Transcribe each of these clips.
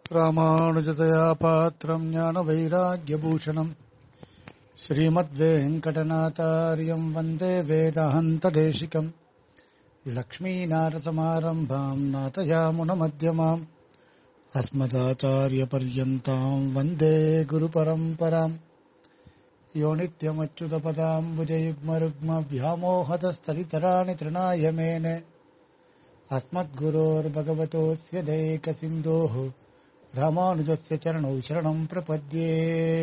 ராமானுஜதயா பாத்திரம் ஞான வைராக்கியபூஷணம் ஸ்ரீமத்வேங்கடநாதாரியம் வந்தே வேதாந்ததேசிகம் லக்ஷ்மீநாரசமாரம்பாம் நாதயாமுனமத்தியமாம் अस्मदाचार्यपर्यन्ताम् वन्दे गुरुपरम्पराम् यो नित्यमच्युतपदाम्बुजयुग्मरुग्मव्यामोहतस्तरितराणि तृणाय मेने अस्मद्गुरोर्भगवतोऽस्य दैकसिन्धोः रामानुजस्य चरणौ शरणम् प्रपद्ये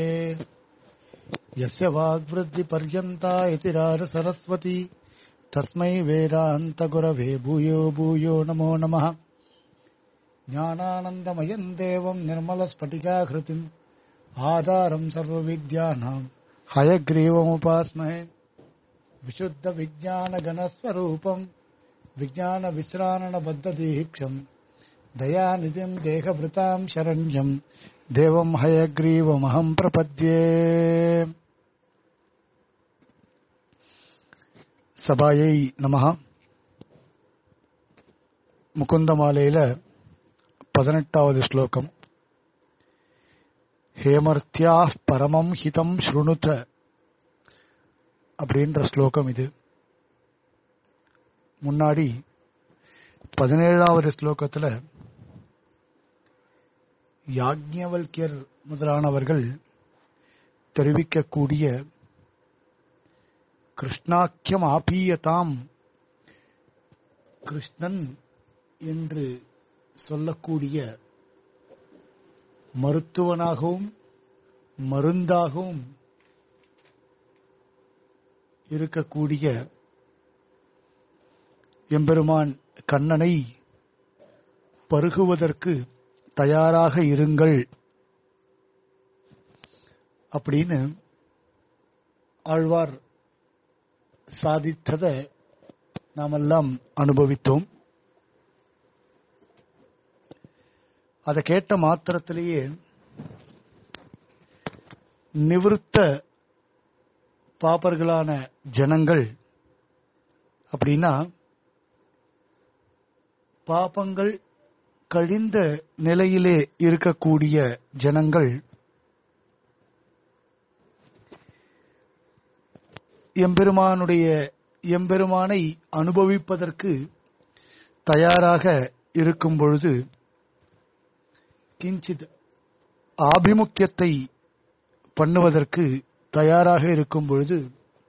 यस्य वाग्वृद्धिपर्यन्ता इति सरस्वती तस्मै वेदान्तगुरवे भूयो भूयो नमो नमः ज्ञानानन्दमयम् देवम् निर्मलस्फटिकाकृतिम् आधारम् सर्वविद्यानाम् हयग्रीवमुपास्महे विशुद्धविज्ञानगणस्वरूपम् विज्ञानविश्राणबद्धदीक्षम् दयानिधिम् देहभृताम् शरण्यम् देवम् हयग्रीवमहम् प्रपद्ये சபாயை நமஹா முகுந்தமாலையில பதினெட்டாவது ஸ்லோகம் ஹேமர்த்தியா பரமம் ஹிதம் ஸ்ருணுத அப்படின்ற ஸ்லோகம் இது முன்னாடி பதினேழாவது ஸ்லோகத்துல யாக்ஞவல்யர் முதலானவர்கள் தெரிவிக்கக்கூடிய கிருஷ்ணாக்கியம் ஆபீயதாம் கிருஷ்ணன் என்று சொல்லக்கூடிய மருத்துவனாகவும் மருந்தாகவும் இருக்கக்கூடிய எம்பெருமான் கண்ணனை பருகுவதற்கு தயாராக இருங்கள் அப்படின்னு ஆழ்வார் சாதித்ததை நாமெல்லாம் அனுபவித்தோம் அதை கேட்ட மாத்திரத்திலேயே நிவிருத்த பாப்பர்களான ஜனங்கள் அப்படின்னா பாப்பங்கள் கழிந்த நிலையிலே இருக்கக்கூடிய ஜனங்கள் எம்பெருமானுடைய எம்பெருமானை அனுபவிப்பதற்கு தயாராக இருக்கும் பொழுது கிஞ்சித் ஆபிமுக்கியத்தை பண்ணுவதற்கு தயாராக இருக்கும் பொழுது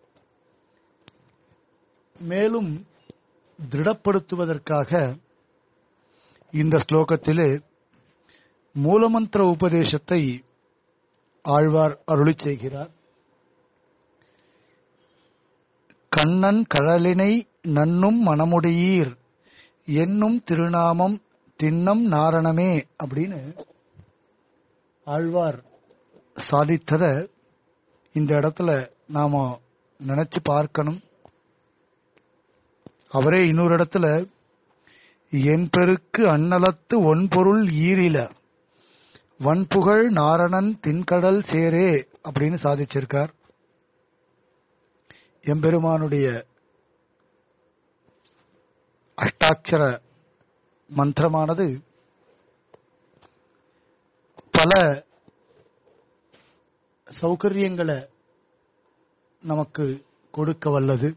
மேலும் திருடப்படுத்துவதற்காக இந்த ஸ்லோகத்திலே மூலமந்திர உபதேசத்தை ஆழ்வார் அருளி செய்கிறார் கண்ணன் கழலினை நன்னும் மனமுடையீர் என்னும் திருநாமம் திண்ணம் நாரணமே அப்படின்னு ஆழ்வார் சாதித்தத இந்த இடத்துல நாம நினைச்சு பார்க்கணும் அவரே இன்னொரு இடத்துல என் பெருக்கு அன்னலத்து ஒன்பொருள் ஈரில வன்புகழ் நாரணன் தின்கடல் சேரே அப்படின்னு சாதிச்சிருக்கார் எம்பெருமானுடைய அஷ்டாட்சர மந்திரமானது பல சௌகரியங்களை நமக்கு கொடுக்க வல்லது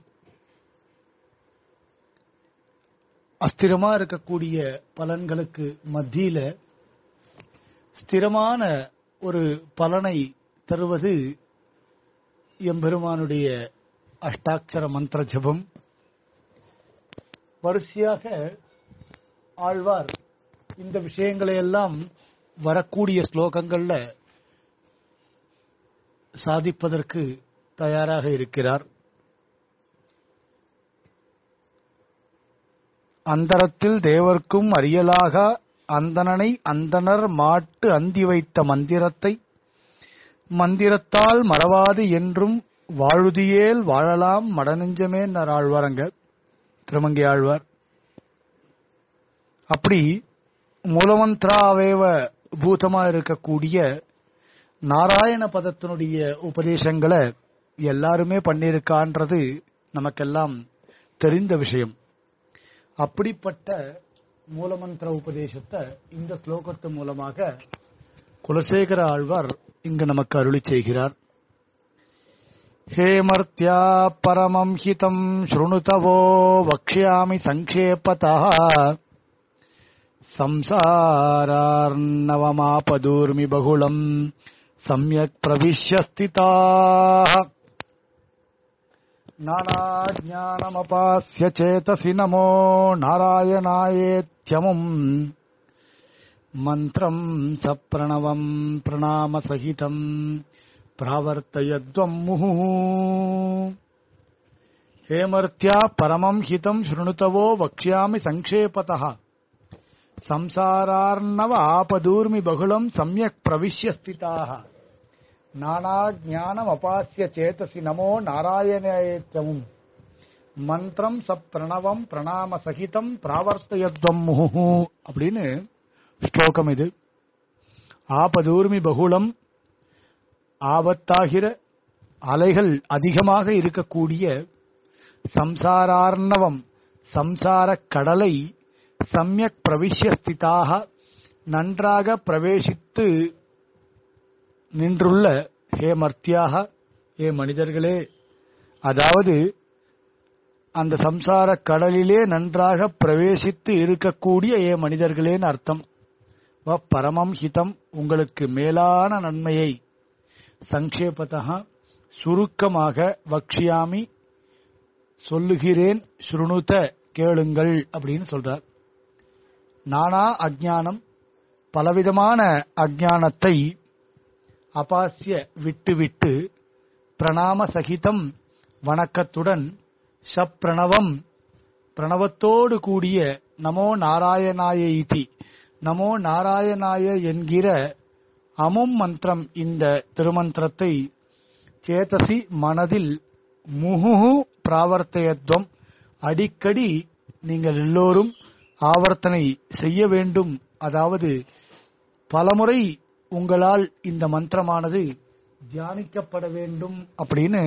அஸ்திரமா இருக்கக்கூடிய பலன்களுக்கு மத்தியில ஸ்திரமான ஒரு பலனை தருவது எம்பெருமானுடைய அஷ்டாட்சர மந்திர ஜபம் வரிசையாக ஆழ்வார் இந்த விஷயங்களை எல்லாம் வரக்கூடிய ஸ்லோகங்கள்ல சாதிப்பதற்கு தயாராக இருக்கிறார் அந்தரத்தில் தேவர்க்கும் அறியலாக அந்தணனை அந்தனர் மாட்டு அந்தி வைத்த மந்திரத்தை மந்திரத்தால் மறவாது என்றும் வாழுதியேல் வாழலாம் மடநெஞ்சமே ஆழ்வாரங்க திருமங்கை ஆழ்வார் அப்படி மூலமந்திராவேவ பூதமா இருக்கக்கூடிய நாராயண பதத்தினுடைய உபதேசங்களை எல்லாருமே பண்ணியிருக்கான்றது நமக்கெல்லாம் தெரிந்த விஷயம் அப்படிப்பட்ட மூலமந்திர உபதேசத்தை இந்த ஸ்லோகத்து மூலமாக குலசேகர ஆழ்வார் இங்கு நமக்கு அருளி செய்கிறார் हेमर्त्या परमम् हितम् शृणुतवो वक्ष्यामि सङ्क्षेपतः संसारार्णवमापदूर्मि बहुलम् सम्यक् प्रविश्य स्थिताः नानाज्ञानमपास्य चेतसि नमो नारायणायेत्यमुम् मन्त्रम् सप्रणवम् प्रणामसहितम् प्रावर्तयद्वम् मुहुः हेमर्त्या परमम् हितम् शृणुतवो वक्ष्यामि सङ्क्षेपतः संसारार्णव आपदूर्मि बहुलम् सम्यक् प्रविश्य स्थिताः नानाज्ञानमपास्य चेतसि नमो नारायणेत्यमुम् மந்திரம் சப்ரணவம் பிரணாம சகிதம் பிராவர்த்தயத்வம் முஹு அப்படின்னு ஸ்லோகம் இது ஆபதூர்மி பகுளம் ஆபத்தாகிற அலைகள் அதிகமாக இருக்கக்கூடிய சம்சாரார்ணவம் சம்சார கடலை சமயக் பிரவிஷ்ய ஸ்திதாக நன்றாக பிரவேசித்து நின்றுள்ள ஹே மர்த்தியாக ஹே மனிதர்களே அதாவது அந்த சம்சார கடலிலே நன்றாக பிரவேசித்து இருக்கக்கூடிய ஏ மனிதர்களேன்னு அர்த்தம் பரமம் ஹிதம் உங்களுக்கு மேலான நன்மையை சங்கேபத்தா சுருக்கமாக வக்ஷியாமி சொல்லுகிறேன் ஸ்ருணுத கேளுங்கள் அப்படின்னு சொல்றார் நானா அஜானம் பலவிதமான அஜானத்தை அபாசிய விட்டுவிட்டு பிரணாம சகிதம் வணக்கத்துடன் சப்ரணவம் பிரணவத்தோடு கூடிய நமோ நாராயணாய இதி நமோ நாராயணாய என்கிற அமும் மந்திரம் இந்த திருமந்திரத்தை சேதசி மனதில் முகுகு பிராவர்த்தயத்துவம் அடிக்கடி நீங்கள் எல்லோரும் ஆவர்த்தனை செய்ய வேண்டும் அதாவது பலமுறை உங்களால் இந்த மந்திரமானது தியானிக்கப்பட வேண்டும் அப்படின்னு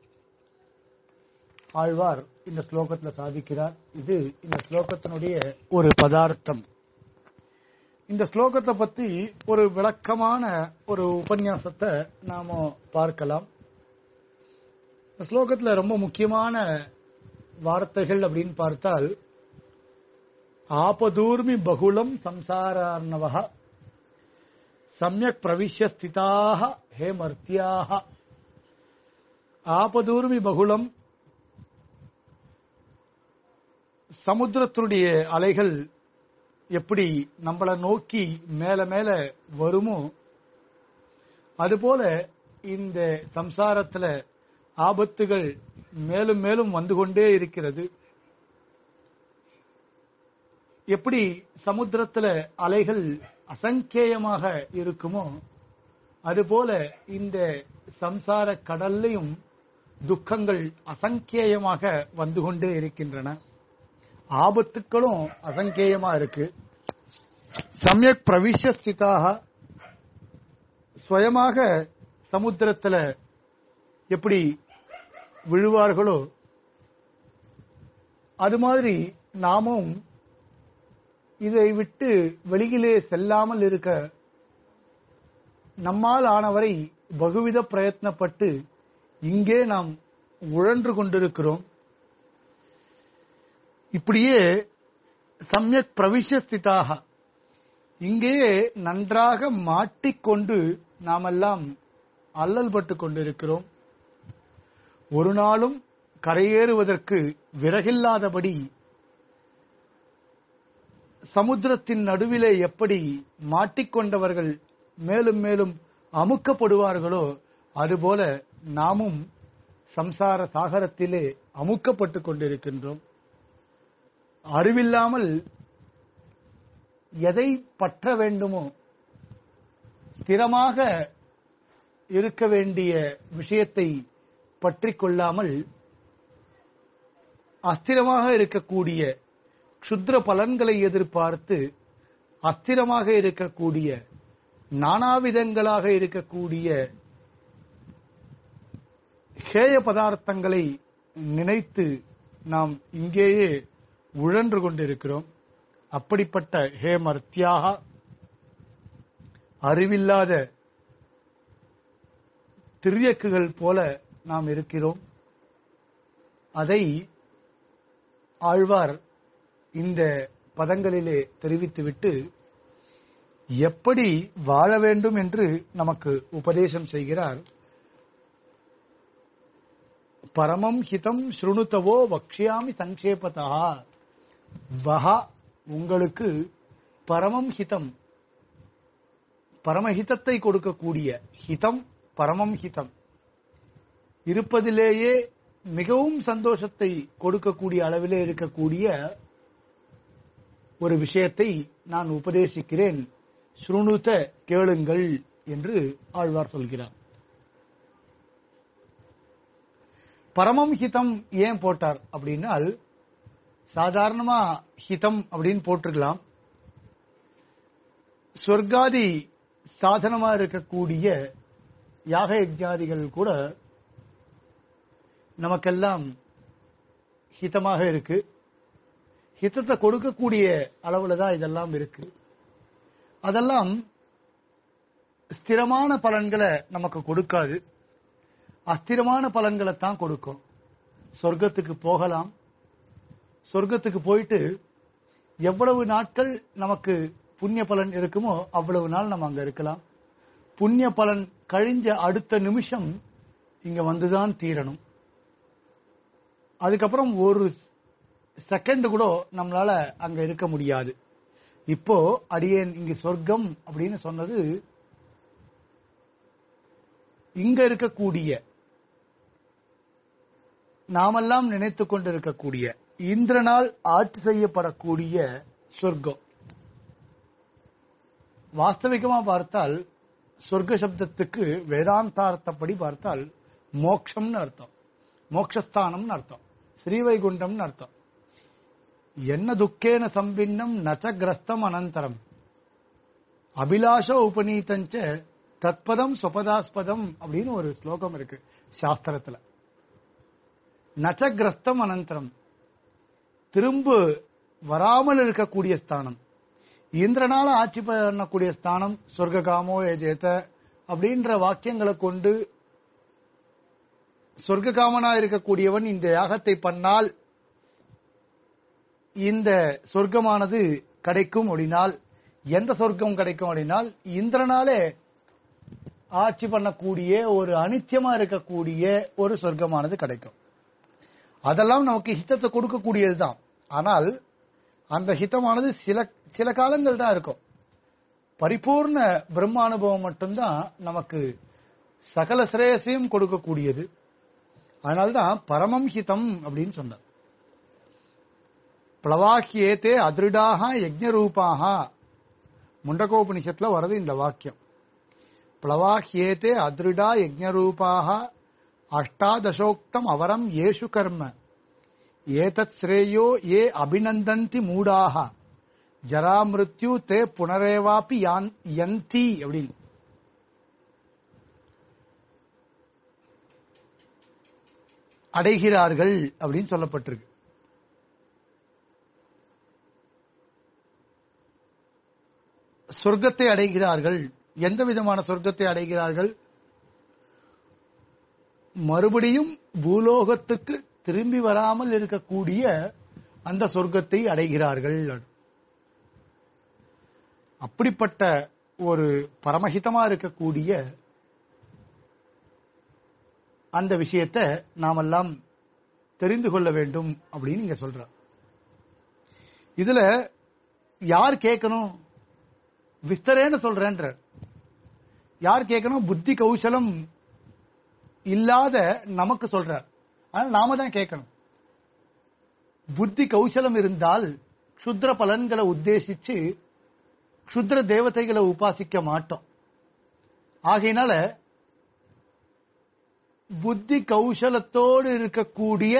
ஆழ்வார் இந்த ஸ்லோகத்தில் சாதிக்கிறார் இது இந்த ஸ்லோகத்தினுடைய ஒரு பதார்த்தம் இந்த ஸ்லோகத்தை பத்தி ஒரு விளக்கமான ஒரு உபன்யாசத்தை நாம பார்க்கலாம் இந்த ஸ்லோகத்துல ரொம்ப முக்கியமான வார்த்தைகள் அப்படின்னு பார்த்தால் ஆபதூர்மி பகுலம் சம்சாரார்ணவ சமயக் பிரவிஷ்ய ஸ்திதாக ஹே மர்த்தியாக ஆபதூர்மி பகுலம் சமுத்திரத்தினுடைய அலைகள் எப்படி நம்மளை நோக்கி மேல மேல வருமோ அதுபோல இந்த சம்சாரத்துல ஆபத்துகள் மேலும் மேலும் வந்து கொண்டே இருக்கிறது எப்படி சமுத்திரத்துல அலைகள் அசங்கேயமாக இருக்குமோ அதுபோல இந்த சம்சார கடல்லையும் துக்கங்கள் அசங்கேயமாக வந்து கொண்டே இருக்கின்றன ஆபத்துக்களும் அசங்கேயமா இருக்கு சமயக் பிரவிஷ ஸ்திதாக சுயமாக சமுத்திரத்துல எப்படி விழுவார்களோ அது மாதிரி நாமும் இதை விட்டு வெளியிலே செல்லாமல் இருக்க நம்மால் ஆனவரை பகுவித பிரயத்னப்பட்டு இங்கே நாம் உழன்று கொண்டிருக்கிறோம் இப்படியே சமயக் பிரவிஷஸ்திதாக இங்கேயே நன்றாக மாட்டிக்கொண்டு நாமெல்லாம் அல்லல் பட்டு கொண்டிருக்கிறோம் ஒரு நாளும் கரையேறுவதற்கு விறகில்லாதபடி சமுத்திரத்தின் நடுவிலே எப்படி மாட்டிக்கொண்டவர்கள் மேலும் மேலும் அமுக்கப்படுவார்களோ அதுபோல நாமும் சம்சார சாகரத்திலே அமுக்கப்பட்டு கொண்டிருக்கின்றோம் அறிவில்லாமல் எதை பற்ற வேண்டுமோ ஸ்திரமாக இருக்க வேண்டிய விஷயத்தை பற்றி கொள்ளாமல் அஸ்திரமாக இருக்கக்கூடிய க்ஷுத்ர பலன்களை எதிர்பார்த்து அஸ்திரமாக இருக்கக்கூடிய நானாவிதங்களாக இருக்கக்கூடிய ஹேய பதார்த்தங்களை நினைத்து நாம் இங்கேயே உழன்று கொண்டிருக்கிறோம் அப்படிப்பட்ட ஹே மர்த்தியாக அறிவில்லாத திரியக்குகள் போல நாம் இருக்கிறோம் அதை ஆழ்வார் இந்த பதங்களிலே தெரிவித்துவிட்டு எப்படி வாழ வேண்டும் என்று நமக்கு உபதேசம் செய்கிறார் பரமம் ஹிதம் ஸ்ருணுத்தவோ வக்ஷியாமி சங்கேபதா வஹா உங்களுக்கு பரமம் ஹிதம் பரமஹிதத்தை கொடுக்கக்கூடிய ஹிதம் பரமம் ஹிதம் இருப்பதிலேயே மிகவும் சந்தோஷத்தை கொடுக்கக்கூடிய அளவிலே இருக்கக்கூடிய ஒரு விஷயத்தை நான் உபதேசிக்கிறேன் ஸ்ருணுத கேளுங்கள் என்று ஆழ்வார் சொல்கிறார் பரமம் ஹிதம் ஏன் போட்டார் அப்படின்னால் சாதாரணமா ஹிதம் அப்படின்னு போட்டிருக்கலாம் சொர்க்காதி சாதனமா இருக்கக்கூடிய யாக யஜ்ஞாதிகள் கூட நமக்கெல்லாம் ஹிதமாக இருக்கு ஹிதத்தை கொடுக்கக்கூடிய அளவுல தான் இதெல்லாம் இருக்கு அதெல்லாம் ஸ்திரமான பலன்களை நமக்கு கொடுக்காது அஸ்திரமான பலன்களை தான் கொடுக்கும் சொர்க்கத்துக்கு போகலாம் சொர்க்கத்துக்கு போயிட்டு எவ்வளவு நாட்கள் நமக்கு புண்ணிய பலன் இருக்குமோ அவ்வளவு நாள் நம்ம அங்க இருக்கலாம் புண்ணிய பலன் கழிஞ்ச அடுத்த நிமிஷம் இங்க வந்துதான் தீரணும் அதுக்கப்புறம் ஒரு செகண்ட் கூட நம்மளால அங்க இருக்க முடியாது இப்போ அடியேன் இங்க சொர்க்கம் அப்படின்னு சொன்னது இங்க இருக்கக்கூடிய நாமெல்லாம் நினைத்து கொண்டிருக்கக்கூடிய இந்திரனால் ஆட்சி செய்யப்படக்கூடிய சொர்க்கம் வாஸ்தவிகமா பார்த்தால் சொர்க்க சப்தத்துக்கு வேதாந்தார்த்தப்படி பார்த்தால் மோக்ஷம்னு அர்த்தம் மோக்ஷஸ்தானம்னு அர்த்தம் ஸ்ரீவைகுண்டம்னு அர்த்தம் என்ன துக்கேன சம்பின்னம் நச்சகிரஸ்தம் அனந்தரம் அபிலாஷ உபநீதஞ்ச தத்பதம் சுபதாஸ்பதம் அப்படின்னு ஒரு ஸ்லோகம் இருக்கு சாஸ்திரத்துல நச்சகிரஸ்தம் அனந்தரம் திரும்ப வராமல் இருக்கக்கூடிய ஸ்தானம் இந்திரனால ஆட்சி பண்ணக்கூடிய ஸ்தானம் சொர்க்க காமோ ஏஜேத அப்படின்ற வாக்கியங்களை கொண்டு சொர்க்க காமனா இருக்கக்கூடியவன் இந்த யாகத்தை பண்ணால் இந்த சொர்க்கமானது கிடைக்கும் அப்படினால் எந்த சொர்க்கம் கிடைக்கும் அப்படினால் இந்திரனாலே ஆட்சி பண்ணக்கூடிய ஒரு அனித்தியமா இருக்கக்கூடிய ஒரு சொர்க்கமானது கிடைக்கும் அதெல்லாம் நமக்கு ஹிதத்தை கொடுக்கக்கூடியதுதான் ஆனால் அந்த ஹிதமானது சில சில காலங்கள் தான் இருக்கும் பரிபூர்ண பிரம்மானுபவம் மட்டும்தான் நமக்கு சகல சிரேயசையும் கொடுக்கக்கூடியது அதனால்தான் பரமம் ஹிதம் அப்படின்னு சொன்னார் பிளவாக்கியேத்தே அதிருடாக யஜ்ஞரூபாக முண்டகோபனிஷத்துல வரது இந்த வாக்கியம் பிளவாக்கியேத்தே அதிருடா யஜ்ஞரூபாக அஷ்டாதசோக்தம் அவரம் ஏஷு கர்ம ஏதத் ஸ்ரேயோ ஏ அபிநந்தந்தி மூடாக ஜரா மிருத்யு தே புனரேவாப்பி யான்- யந்தி அப்படின்னு அடைகிறார்கள் அப்படின்னு சொல்லப்பட்டிருக்கு சொர்க்கத்தை அடைகிறார்கள் எந்த விதமான சொர்க்கத்தை அடைகிறார்கள் மறுபடியும் பூலோகத்துக்கு திரும்பி வராமல் இருக்கக்கூடிய அந்த சொர்க்கத்தை அடைகிறார்கள் அப்படிப்பட்ட ஒரு பரமஹிதமா இருக்கக்கூடிய அந்த விஷயத்தை நாமெல்லாம் தெரிந்து கொள்ள வேண்டும் அப்படின்னு இங்க சொல்ற இதுல யார் கேட்கணும் விஸ்தரேன்னு சொல்றேன்ற யார் கேட்கணும் புத்தி கௌசலம் இல்லாத நமக்கு சொல்றார் ஆனா நாம தான் கேட்கணும் புத்தி கௌசலம் இருந்தால் க்ஷுத்ர பலன்களை உத்தேசிச்சு க்ஷுத்ர தேவதைகளை உபாசிக்க மாட்டோம் ஆகையினால புத்தி கௌசலத்தோடு இருக்கக்கூடிய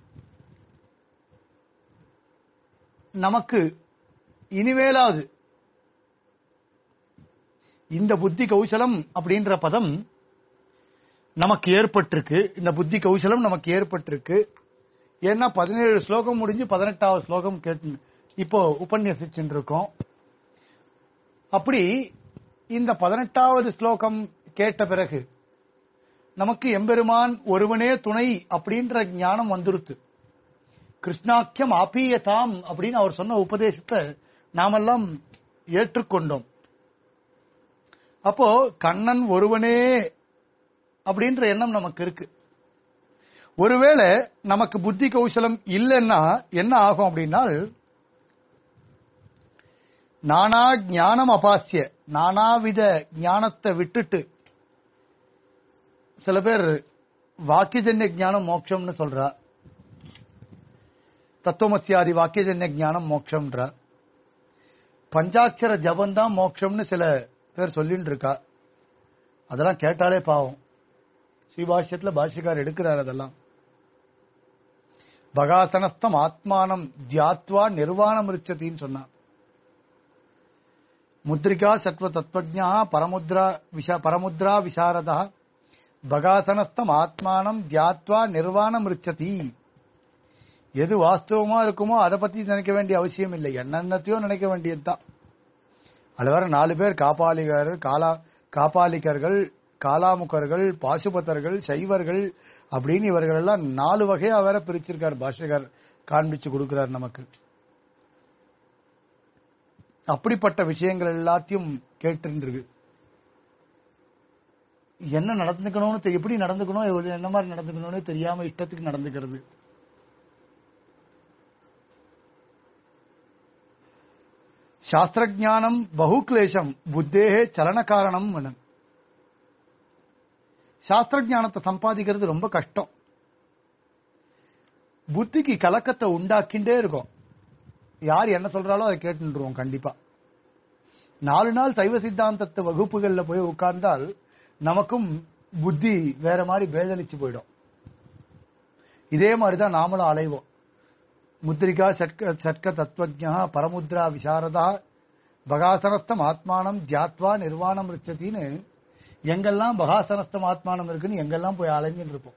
நமக்கு இனிமேலாவது இந்த புத்தி கௌசலம் அப்படின்ற பதம் நமக்கு ஏற்பட்டிருக்கு இந்த புத்தி கௌசலம் நமக்கு ஏற்பட்டிருக்கு ஏன்னா பதினேழு ஸ்லோகம் முடிஞ்சு பதினெட்டாவது ஸ்லோகம் கேட்டு இப்போ உபன்யசிச்சுட்டு இருக்கோம் அப்படி இந்த பதினெட்டாவது ஸ்லோகம் கேட்ட பிறகு நமக்கு எம்பெருமான் ஒருவனே துணை அப்படின்ற ஞானம் வந்துருத்து கிருஷ்ணாக்கியம் ஆபீயதாம் அப்படின்னு அவர் சொன்ன உபதேசத்தை நாமெல்லாம் ஏற்றுக்கொண்டோம் அப்போ கண்ணன் ஒருவனே அப்படின்ற எண்ணம் நமக்கு இருக்கு ஒருவேளை நமக்கு புத்தி கௌசலம் இல்லைன்னா என்ன ஆகும் அப்படின்னா நானா ஞானம் அபாசிய நானாவித ஞானத்தை விட்டுட்டு சில பேர் வாக்கியஜன்ய ஞானம் மோட்சம்னு சொல்றா தத்துவமசியாதி வாக்கியஜன்ய ஞானம் மோட்சம்ன்றா பஞ்சாட்சர ஜபந்தான் மோட்சம்னு சில பேர் சொல்லிட்டு இருக்கா அதெல்லாம் கேட்டாலே பாவம் ஸ்ரீபாஷ்யத்துல பாஷ்யக்கார் எடுக்கிறார் அதெல்லாம் பகாசனஸ்தம் ஆத்மானம் தியாத்வா நிர்வாணம் ரிச்சத்தின்னு சொன்னான் முத்ரிகா சத்வ தத்வஜா பரமுத்ரா விஷ பரமுத்ரா விசாரதா பகாசனஸ்தம் ஆத்மானம் தியாத்வா நிர்வாணம் ரிச்சதி எது வாஸ்தவமா இருக்குமோ அதை பத்தி நினைக்க வேண்டிய அவசியம் இல்லை என்னென்னத்தையோ நினைக்க வேண்டியதுதான் அது வேற நாலு பேர் காப்பாளிகர் காலா காப்பாளிகர்கள் காலாமுகர்கள் பாசுபத்தர்கள் சைவர்கள் அப்படின்னு இவர்கள் எல்லாம் நாலு வகையா வேற பிரிச்சிருக்கார் பாஷகர் காண்பிச்சு கொடுக்கிறார் நமக்கு அப்படிப்பட்ட விஷயங்கள் எல்லாத்தையும் கேட்டுருக்கு என்ன நடந்துக்கணும்னு தெ- எப்படி நடந்துக்கணும் எவ்வளவு என்ன மாதிரி நடந்துக்கணும்னு தெரியாம இஷ்டத்துக்கு நடந்துக்கிறது சாஸ்திரஜானம் பகுக்லேஷம் புத்தேகே சலன காரணம் வேணும் சாஸ்திரஜானத்தை சம்பாதிக்கிறது ரொம்ப கஷ்டம் புத்திக்கு கலக்கத்தை உண்டாக்கிண்டே இருக்கும் யார் என்ன சொல்றாலோ அதை கேட்டுருவோம் கண்டிப்பா நாலு நாள் சைவ சித்தாந்தத்து வகுப்புகள்ல போய் உட்கார்ந்தால் நமக்கும் புத்தி வேற மாதிரி பேதலிச்சு போயிடும் இதே மாதிரிதான் நாமளும் அலைவோம் முத்ரிகா சட்க சட்க தத்துவஜா பரமுத்ரா விசாரதா பகாசனஸ்தம் ஆத்மானம் தியாத்வா நிர்வாணம் ரிச்சத்தின்னு எங்கெல்லாம் பகாசனஸ்தம் ஆத்மானம் இருக்குன்னு எங்கெல்லாம் போய் அலைஞ்சுட்டு இருப்போம்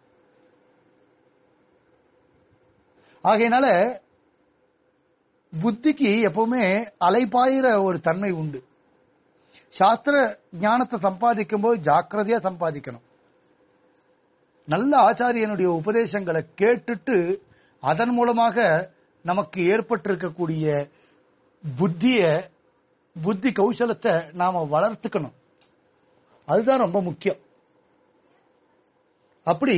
ஆகையினால புத்திக்கு எப்பவுமே அலைபாயிற ஒரு தன்மை உண்டு சாஸ்திர ஞானத்தை சம்பாதிக்கும் போது ஜாக்கிரதையா சம்பாதிக்கணும் நல்ல ஆச்சாரியனுடைய உபதேசங்களை கேட்டுட்டு அதன் மூலமாக நமக்கு ஏற்பட்டிருக்கக்கூடிய புத்திய புத்தி கௌசலத்தை நாம வளர்த்துக்கணும் அதுதான் ரொம்ப முக்கியம் அப்படி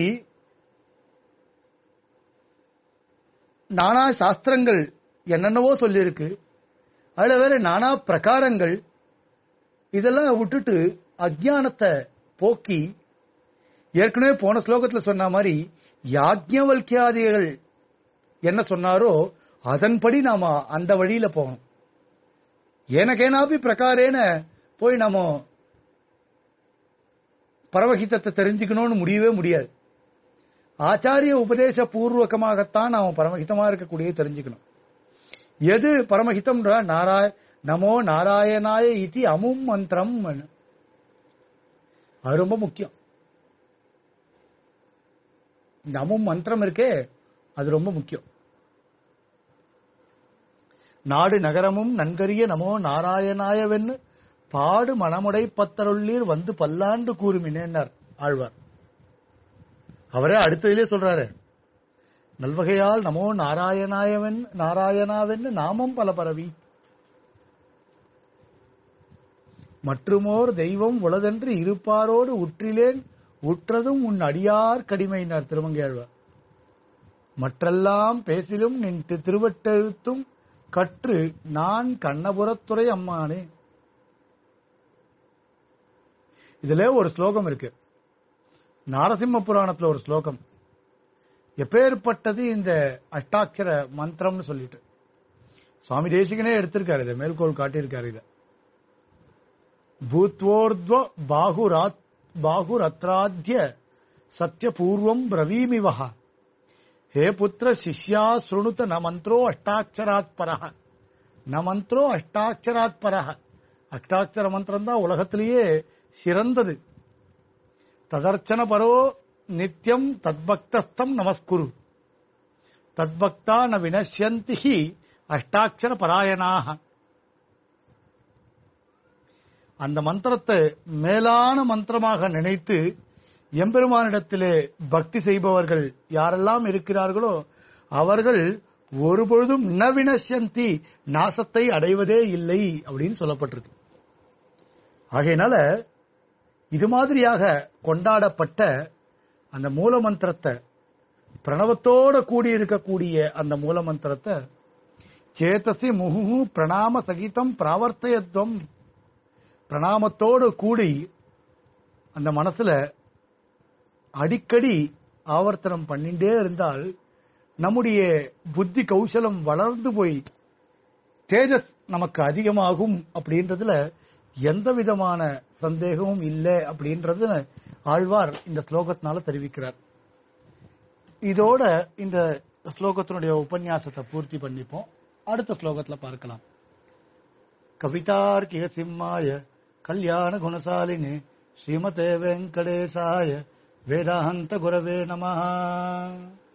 நானா சாஸ்திரங்கள் என்னென்னவோ சொல்லியிருக்கு அதுல வேற நானா பிரகாரங்கள் இதெல்லாம் விட்டுட்டு அஜ்ஞானத்தை போக்கி ஏற்கனவே போன ஸ்லோகத்துல சொன்ன மாதிரி யாஜ்ஞவல்கியாதிகள் என்ன சொன்னாரோ அதன்படி நாம அந்த வழியில போகணும் ஏனகேனாபி பிரகாரேன போய் நாம பரமஹிதத்தை தெரிஞ்சுக்கணும்னு முடியவே முடியாது ஆச்சாரிய உபதேச பூர்வகமாகத்தான் நாம பரமஹிதமா இருக்கக்கூடிய தெரிஞ்சுக்கணும் எது பரமஹிதம்ன்ற நாராய நமோ நாராயணாய இதி அமும் மந்திரம் அது ரொம்ப முக்கியம் இந்த அமும் மந்திரம் இருக்கே அது ரொம்ப முக்கியம் நாடு நகரமும் நன்கரிய நமோ நாராயணாயவென்னு பாடு மணமுடை பத்தருள்ளீர் வந்து பல்லாண்டு கூறுமினேன்னார் ஆழ்வார் அவரே அடுத்ததிலே சொல்றாரு நல்வகையால் நமோ நாராயணாயவன் நாராயணாவென்னு நாமம் பல பரவி மற்றுமோர் தெய்வம் உளதென்று இருப்பாரோடு உற்றிலேன் உற்றதும் உன் அடியார் கடிமையினார் திருமங்கையாழ்வார் மற்றெல்லாம் பேசிலும் நின் தி- திருவட்டெழுத்தும் கற்று நான் கண்ணபுரத்துறை அம்மானே இதுல ஒரு ஸ்லோகம் இருக்கு நாரசிம்ம புராணத்துல ஒரு ஸ்லோகம் எப்பேற்பட்டது இந்த அஷ்டாட்சர மந்திரம்னு சொல்லிட்டு சுவாமி தேசிகனே எடுத்திருக்காரு இதை மேல்கோள் காட்டியிருக்காரு இதை பூத்வோர்த்வ பாகுராத் பாகுரத்ராத்ய சத்யபூர்வம் பிரவீமிவஹ ஹே புத்திர சிஷ்யா ஸ்ருணுத ந மந்திரோ அஷ்டாட்சராத் பரஹ ந மந்திரோ அஷ்டாட்சராத் பரஹ அஷ்டாட்சர மந்திரம் தான் உலகத்திலேயே சிறந்தது ததர்ச்சன பரோ நித்யம் தத்பக்தஸ்தம் நமஸ்குரு தத்பக்தா ந வினஷ்யந்தி ஹி அஷ்டாட்சர பராயணாக அந்த மந்திரத்தை மேலான மந்திரமாக நினைத்து எம்பெருமானிடத்திலே பக்தி செய்பவர்கள் யாரெல்லாம் இருக்கிறார்களோ அவர்கள் ஒருபொழுதும் நவினசந்தி நாசத்தை அடைவதே இல்லை அப்படின்னு சொல்லப்பட்டிருக்கு ஆகையினால இது மாதிரியாக கொண்டாடப்பட்ட அந்த மூல மந்திரத்தை பிரணவத்தோட கூடி இருக்கக்கூடிய அந்த மூல மந்திரத்தை சேதசி முகு பிரணாம சகிதம் பிராவர்த்தயத்துவம் பிரணாமத்தோடு கூடி அந்த மனசுல அடிக்கடி ஆவர்த்தனம் பண்ணிட்டே இருந்தால் நம்முடைய புத்தி கௌசலம் வளர்ந்து போய் தேஜஸ் நமக்கு அதிகமாகும் அப்படின்றதுல எந்த விதமான சந்தேகமும் இல்லை அப்படின்றது ஆழ்வார் இந்த ஸ்லோகத்தினால தெரிவிக்கிறார் இதோட இந்த ஸ்லோகத்தினுடைய உபன்யாசத்தை பூர்த்தி பண்ணிப்போம் அடுத்த ஸ்லோகத்துல பார்க்கலாம் கவிதார்க்கிக சிம்மாய கல்யாண குணசாலினி ஸ்ரீமதே வெங்கடேசாய வேதாந்த குரவே நமஹ